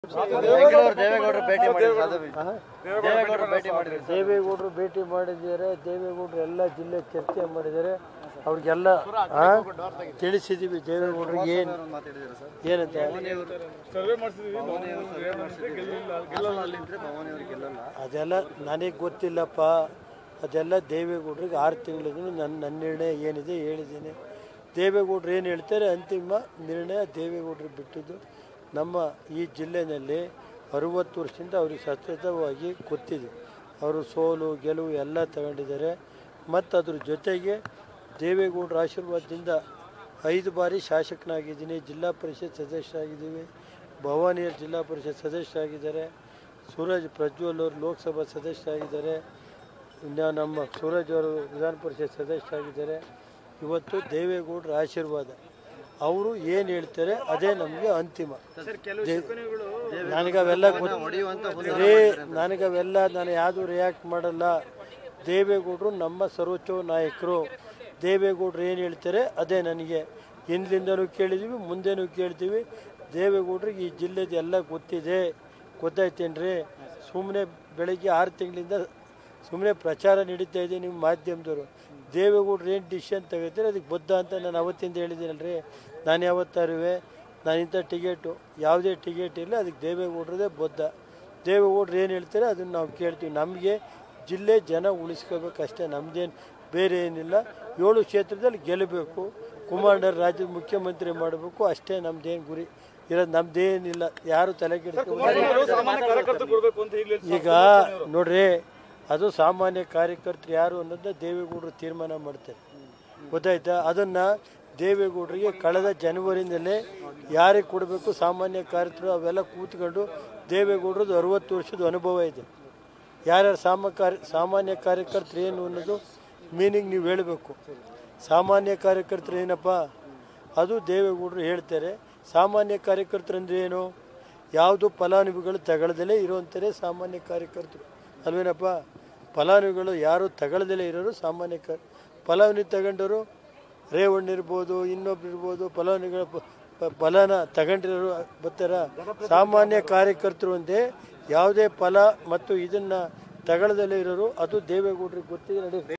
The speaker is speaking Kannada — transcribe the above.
ಬೆಂಗಳೂರು ದೇವೇಗೌಡರು ಭೇಟಿ ಮಾಡಿದ್ರು ಅದು ದೇವೇಗೌಡರು ಭೇಟಿ ಮಾಡಿದ್ರು ದೇವೇಗೌಡರು ಭೇಟಿ ಮಾಡಿದ್ದಾರೆ ದೇವೇಗೌಡರು ಎಲ್ಲ ಜಿಲ್ಲೆ ಚರ್ಚೆ ಮಾಡಿದ್ದಾರೆ ಅವ್ರಿಗೆಲ್ಲ ಆ, ತಿಳಿಸಿದೀವಿ ದೇವೇಗೌಡರಿಗೆ ಏನು ಮಾತಾಡಿದ್ರು ಸರ್ ಏನಂತ ಸರ್ವೆ ಮಾಡಿಸಿದ್ವಿ ಅಲ್ಲಿಂದ್ರೆ ಭವಾನಿ ಅವ್ರಿಗೆ ಗೆಲ್ಲಲ್ಲ ಅದೆಲ್ಲ ನನಗೆ ಗೊತ್ತಿಲ್ಲಪ್ಪ ಅದೆಲ್ಲ ದೇವೇಗೌಡರಿಗೆ ಆರು ತಿಂಗಳಿಗೂ ನನ್ನ ನನ್ನ ನಿರ್ಣಯ ಏನಿದೆ ಹೇಳಿದ್ದೀನಿ ದೇವೇಗೌಡರು ಏನು ಹೇಳ್ತಾರೆ ಅಂತಿಮ ನಿರ್ಣಯ ದೇವೇಗೌಡರು ಬಿಟ್ಟಿದ್ದು ನಮ್ಮ ಈ ಜಿಲ್ಲೆಯಲ್ಲಿ ಅರುವತ್ತು ವರ್ಷದಿಂದ ಅವ್ರಿಗೆ ಸತತವಾಗಿ ಗೊತ್ತಿದೆ ಅವರು ಸೋಲು ಗೆಲುವು ಎಲ್ಲ ತಗೊಂಡಿದ್ದಾರೆ ಮತ್ತು ಅದ್ರ ಜೊತೆಗೆ ದೇವೇಗೌಡರ ಆಶೀರ್ವಾದದಿಂದ ಐದು ಬಾರಿ ಶಾಸಕನಾಗಿದ್ದೀನಿ ಜಿಲ್ಲಾ ಪರಿಷತ್ ಸದಸ್ಯರಾಗಿದ್ದೀವಿ ಭವಾನಿಯರ್ ಜಿಲ್ಲಾ ಪರಿಷತ್ ಸದಸ್ಯರಾಗಿದ್ದಾರೆ ಸೂರಜ್ ಪ್ರಜ್ವಲ್ ಅವರು ಲೋಕಸಭಾ ಸದಸ್ಯರಾಗಿದ್ದಾರೆ ಇನ್ನು ನಮ್ಮ ಸೂರಜ್ ಅವರು ವಿಧಾನ ಪರಿಷತ್ ಸದಸ್ಯರಾಗಿದ್ದಾರೆ ಇವತ್ತು ದೇವೇಗೌಡರ ಆಶೀರ್ವಾದ ಅವರು ಏನು ಹೇಳ್ತಾರೆ ಅದೇ ನಮಗೆ ಅಂತಿಮ ದೇ- ನನಗವೆಲ್ಲ ಗೊತ್ತು ರೇ ನನಗವೆಲ್ಲ ನಾನು ಯಾವುದು ರಿಯಾಕ್ಟ್ ಮಾಡಲ್ಲ ದೇವೇಗೌಡರು ನಮ್ಮ ಸರ್ವೋಚ್ಚ ನಾಯಕರು ದೇವೇಗೌಡರು ಏನು ಹೇಳ್ತಾರೆ ಅದೇ ನನಗೆ ಹಿಂದಿಂದನೂ ಕೇಳಿದ್ದೀವಿ ಮುಂದೆನೂ ಕೇಳ್ತೀವಿ ದೇವೇಗೌಡರಿಗೆ ಈ ಜಿಲ್ಲೆದು ಎಲ್ಲ ಗೊತ್ತಿದೆ ಗೊತ್ತಾಯ್ತೇನ್ರಿ ಸುಮ್ಮನೆ ಬೆಳಗ್ಗೆ ಆರು ತಿಂಗಳಿಂದ ಸುಮ್ಮನೆ ಪ್ರಚಾರ ನಡೀತಾ ಇದೆ ನಿಮ್ಮ ಮಾಧ್ಯಮದವರು ದೇವೇಗೌಡರು ಏನು ಡಿಸಿಷನ್ ತೆಗಿತಾರೆ ಅದಕ್ಕೆ ಬದ್ಧ ಅಂತ ನಾನು ಅವತ್ತಿಂದ ಹೇಳಿದ್ದೀನಲ್ರಿ ನಾನು ಯಾವತ್ತಾರುವೆ ನಾನು ಇಂಥ ಟಿಕೆಟು ಯಾವುದೇ ಟಿಕೆಟ್ ಇರಲಿ ಅದಕ್ಕೆ ದೇವೇಗೌಡರದೇ ಬದ್ಧ ದೇವೇಗೌಡರು ಏನು ಹೇಳ್ತಾರೆ ಅದನ್ನು ನಾವು ಕೇಳ್ತೀವಿ ನಮಗೆ ಜಿಲ್ಲೆ ಜನ ಉಳಿಸ್ಕೋಬೇಕಷ್ಟೇ ನಮ್ಮದೇನು ಬೇರೆ ಏನಿಲ್ಲ ಏಳು ಕ್ಷೇತ್ರದಲ್ಲಿ ಗೆಲ್ಲಬೇಕು ಕುಮಾರಣ್ಣರು ರಾಜ್ಯದ ಮುಖ್ಯಮಂತ್ರಿ ಮಾಡಬೇಕು ಅಷ್ಟೇ ನಮ್ದೇನು ಗುರಿ ಇರೋದು ನಮ್ದೇನಿಲ್ಲ ಯಾರು ತಲೆ ಕೆಡಿಸ್ಕೋಬೇಕು ಸಾಮಾನ್ಯ ಕಾರ್ಯಕರ್ತರು ಕೊಡ್ಬೇಕು ಅಂತ ಈಗಲೇ ಈಗ ನೋಡ್ರಿ ಅದು ಸಾಮಾನ್ಯ ಕಾರ್ಯಕರ್ತರು ಯಾರು ಅನ್ನೋದನ್ನ ದೇವೇಗೌಡರು ತೀರ್ಮಾನ ಮಾಡ್ತಾರೆ ಗೊತ್ತಾಯ್ತಾ ಅದನ್ನ ದೇವೇಗೌಡರಿಗೆ ಕಳೆದ ಜನವರಿಯಿಂದಲೇ ಯಾರಿಗೆ ಕೊಡಬೇಕು ಸಾಮಾನ್ಯ ಕಾರ್ಯಕರ್ತರು ಅವೆಲ್ಲ ಕೂತ್ಕೊಂಡು ದೇವೇಗೌಡರದ್ದು ಅರವತ್ತು ವರ್ಷದ ಅನುಭವ ಇದೆ ಯಾರ್ಯಾರು ಸಾಮ ಕಾರ್ಯ ಸಾಮಾನ್ಯ ಕಾರ್ಯಕರ್ತರು ಏನು ಅನ್ನೋದು ಮೀನಿಂಗ್ ನೀವು ಹೇಳಬೇಕು ಸಾಮಾನ್ಯ ಕಾರ್ಯಕರ್ತರು ಏನಪ್ಪ ಅದು ದೇವೇಗೌಡರು ಹೇಳ್ತಾರೆ ಸಾಮಾನ್ಯ ಕಾರ್ಯಕರ್ತರು ಅಂದ್ರೆ ಏನು ಯಾವುದು ಫಲಾನುಭವಿಗಳು ತಗೊಳ್ದಲೇ ಇರುವಂಥರೇ ಸಾಮಾನ್ಯ ಕಾರ್ಯಕರ್ತರು ಅಲ್ವೇನಪ್ಪ ಫಲಾನುಭವಿಗಳು ಯಾರು ತಗೊಳ್ದಲೇ ಇರೋರು ಸಾಮಾನ್ಯ ಕ ಫಲಾನುಭವಿ ತಗೊಂಡವರು ರೇವಣ್ಣ ಇರ್ಬೋದು ಇನ್ನೊಬ್ರು ಇರ್ಬೋದು ಫಲಾನುಭವಿಗಳ ಪ- ಪ- ಫಲನ ತಗೊಂಡಿರೋರು ಬರ್ತಾರ ಸಾಮಾನ್ಯ ಕಾರ್ಯಕರ್ತರು ಒಂದೇ ಯಾವುದೇ ಫಲ ಮತ್ತು ಇದನ್ನ ತಗೊಳ್ದಲೇ ಇರೋರು ಅದು ದೇವೇಗೌಡರಿಗೆ ಗೊತ್ತಿದೆ ನೋಡಿ